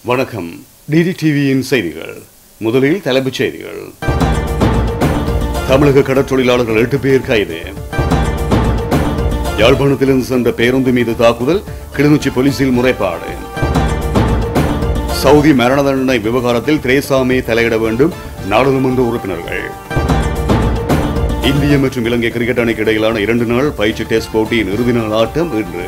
வணக்கம் டிடி டிவியின் செய்திகள் முதலில் தலைப்புச் செய்திகள் தமிழக கடற்றொழிலாளர்கள் எட்டு பேர் கைது யாழ்ப்பாணத்திலிருந்து சென்ற பேருந்து மீது தாக்குதல் கிளிநொச்சி போலீசில் முறைப்பாடு சவுதி மரண தண்டனை விவகாரத்தில் திரேசா மே தலையிட வேண்டும் நாடாளுமன்ற உறுப்பினர்கள் இந்திய மற்றும் இலங்கை கிரிக்கெட் அணிக்கு இடையிலான இரண்டு நாள் பயிற்சி டெஸ்ட் போட்டியின் இறுதி நாள் ஆட்டம் இன்று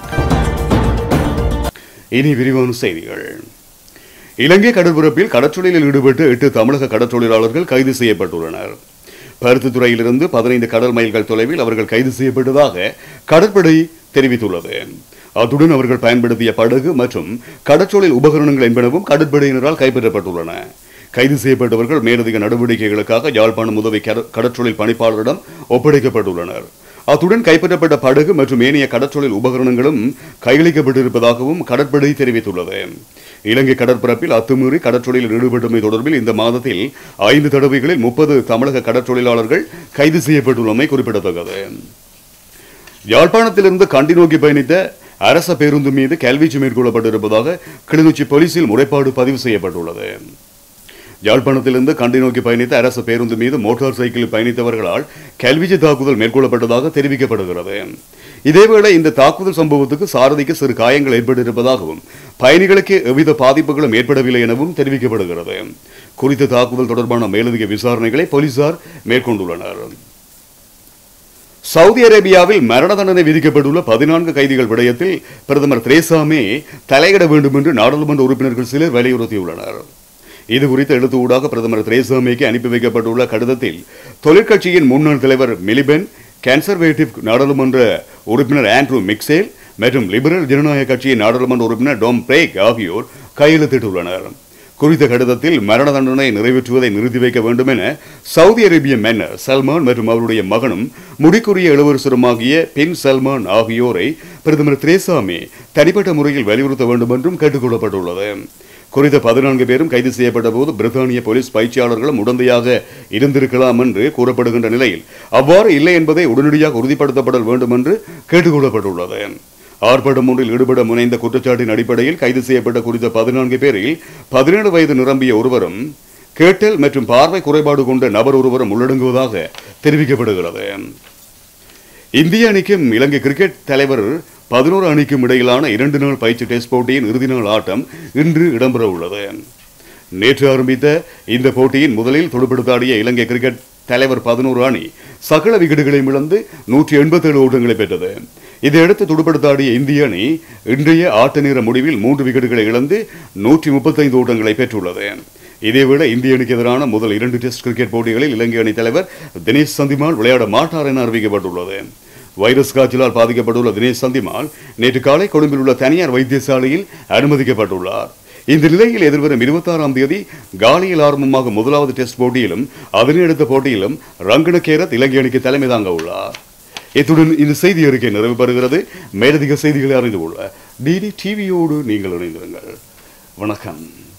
இனி விரிவான செய்திகள் இலங்கை கடற்பரப்பில் கடற்றொழிலில் ஈடுபட்டு எட்டு தமிழக கடற்றொழிலாளர்கள் கைது செய்யப்பட்டுள்ளனர் பருத்தித்துறையிலிருந்து பதினைந்து கடல் மைல்கள் தொலைவில் அவர்கள் கைது செய்யப்பட்டதாக கடற்படை தெரிவித்துள்ளது அத்துடன் அவர்கள் பயன்படுத்திய படகு மற்றும் கடற்றொழில் உபகரணங்கள் என்பனவும் கடற்படையினரால் கைப்பற்றப்பட்டுள்ளன கைது செய்யப்பட்டவர்கள் மேலதிக நடவடிக்கைகளுக்காக யாழ்ப்பாணம் உதவி கட- கடற்றொழில் பணிப்பாளரிடம் ஒப்படைக்கப்பட்டுள்ளனர் அத்துடன் கைப்பற்றப்பட்ட படகு மற்றும் ஏனைய கடற்றொழில் உபகரணங்களும் கையளிக்கப்பட்டிருப்பதாகவும் கடற்படை தெரிவித்துள்ளது இலங்கை கடற்பரப்பில் அத்துமீறி கடற்றொழிலில் ஈடுபட்டமை தொடர்பில் இந்த மாதத்தில் ஐந்து தடவைகளில் முப்பது தமிழக கடற்றொழிலாளர்கள் கைது செய்யப்பட்டுள்ளமை குறிப்பிடத்தக்கது யாழ்ப்பாணத்திலிருந்து கண்டி நோக்கி பயணித்த அரச பேருந்து மீது கல்வீச்சு மேற்கொள்ளப்பட்டிருப்பதாக கிளிநொச்சி போலீசில் முறைப்பாடு பதிவு செய்யப்பட்டுள்ளது யாழ்ப்பாணத்திலிருந்து கண்டி நோக்கி பயணித்த அரசு பேருந்து மீது மோட்டார் சைக்கிளில் பயணித்தவர்களால் கல்வீச்சு தாக்குதல் மேற்கொள்ளப்பட்டதாக தெரிவிக்கப்படுகிறது இதேவேளை இந்த தாக்குதல் சம்பவத்துக்கு சாரதிக்கு சிறு காயங்கள் ஏற்பட்டிருப்பதாகவும் பயணிகளுக்கு எவ்வித பாதிப்புகளும் ஏற்படவில்லை எனவும் தெரிவிக்கப்படுகிறது குறித்த தாக்குதல் தொடர்பான மேலதிக விசாரணைகளை போலீசார் மேற்கொண்டுள்ளனர் சவுதி அரேபியாவில் மரண தண்டனை விதிக்கப்பட்டுள்ள பதினான்கு கைதிகள் விடயத்தில் பிரதமர் திரேசா மே தலையிட வேண்டும் என்று நாடாளுமன்ற உறுப்பினர்கள் சிலர் வலியுறுத்தியுள்ளனர் இது குறித்து எழுத்து ஊடாக பிரதமர் திரேசா மேக்கு அனுப்பி வைக்கப்பட்டுள்ள கடிதத்தில் தொழிற்கட்சியின் முன்னாள் தலைவர் மிலிபென் கன்சர்வேட்டிவ் நாடாளுமன்ற உறுப்பினர் ஆண்ட்ரூ மிக்சேல் மற்றும் லிபரல் ஜனநாயக கட்சியின் நாடாளுமன்ற உறுப்பினர் டோம் பிரேக் ஆகியோர் கையெழுத்திட்டுள்ளனர் குறித்த கடிதத்தில் மரண தண்டனை நிறைவேற்றுவதை நிறுத்தி வைக்க வேண்டும் என சவுதி அரேபிய மன்னர் சல்மான் மற்றும் அவருடைய மகனும் முடிக்குரிய இளவரசருமாகிய பின் சல்மான் ஆகியோரை பிரதமர் திரேசா மே தனிப்பட்ட முறையில் வலியுறுத்த வேண்டும் என்றும் கேட்டுக்கொள்ளப்பட்டுள்ளது குறித்த பதினான்கு பேரும் கைது செய்யப்பட்ட போது பிரித்தானிய போலீஸ் பயிற்சியாளர்களும் உடந்தையாக இருந்திருக்கலாம் என்று கூறப்படுகின்ற நிலையில் அவ்வாறு இல்லை என்பதை உடனடியாக உறுதிப்படுத்தப்பட வேண்டும் என்று கேட்டுக்கொள்ளப்பட்டுள்ளது ஆர்ப்பாட்டம் ஒன்றில் ஈடுபட முனைந்த குற்றச்சாட்டின் அடிப்படையில் கைது செய்யப்பட்ட குறித்த பதினான்கு பேரில் பதினேழு வயது நிரம்பிய ஒருவரும் கேட்டல் மற்றும் பார்வை குறைபாடு கொண்ட நபர் ஒருவரும் உள்ளடங்குவதாக தெரிவிக்கப்படுகிறது இந்திய அணிக்கும் இலங்கை கிரிக்கெட் தலைவர் பதினோரு அணிக்கும் இடையிலான இரண்டு நாள் பயிற்சி டெஸ்ட் போட்டியின் இறுதி நாள் ஆட்டம் இன்று இடம்பெற உள்ளது நேற்று ஆரம்பித்த இந்த போட்டியின் முதலில் துடுப்படுத்தாடிய இலங்கை கிரிக்கெட் தலைவர் பதினோரு அணி சகல விக்கெட்டுகளையும் இழந்து நூற்றி எண்பத்தேழு ஓட்டங்களை பெற்றது இதையடுத்து துடுப்படுத்தாடிய இந்திய அணி இன்றைய ஆட்ட நேர முடிவில் மூன்று விக்கெட்டுகளை இழந்து நூற்றி முப்பத்தைந்து ஓட்டங்களை பெற்றுள்ளது இதேவேளை இந்திய அணிக்கு எதிரான முதல் இரண்டு டெஸ்ட் கிரிக்கெட் போட்டிகளில் இலங்கை அணி தலைவர் தினேஷ் சந்திமால் விளையாட மாட்டார் என அறிவிக்கப்பட்டுள்ளது வைரஸ் காய்ச்சலால் பாதிக்கப்பட்டுள்ள தினேஷ் சந்திமால் நேற்று காலை கொழும்பில் உள்ள தனியார் வைத்தியசாலையில் அனுமதிக்கப்பட்டுள்ளார் இந்த நிலையில் எதிர்வரும் இருபத்தாறாம் தேதி காலியில் ஆரம்பமாக முதலாவது டெஸ்ட் போட்டியிலும் அதனை அடுத்த போட்டியிலும் ரங்கன கேரத் இலங்கை அணிக்கு தலைமை தாங்க உள்ளார் இத்துடன் இந்த செய்தி அறிக்கை நிறைவு பெறுகிறது மேலதிக செய்திகளை அறிந்து கொள்ள டிடி டிவியோடு நீங்கள் இணைந்திருங்கள் வணக்கம்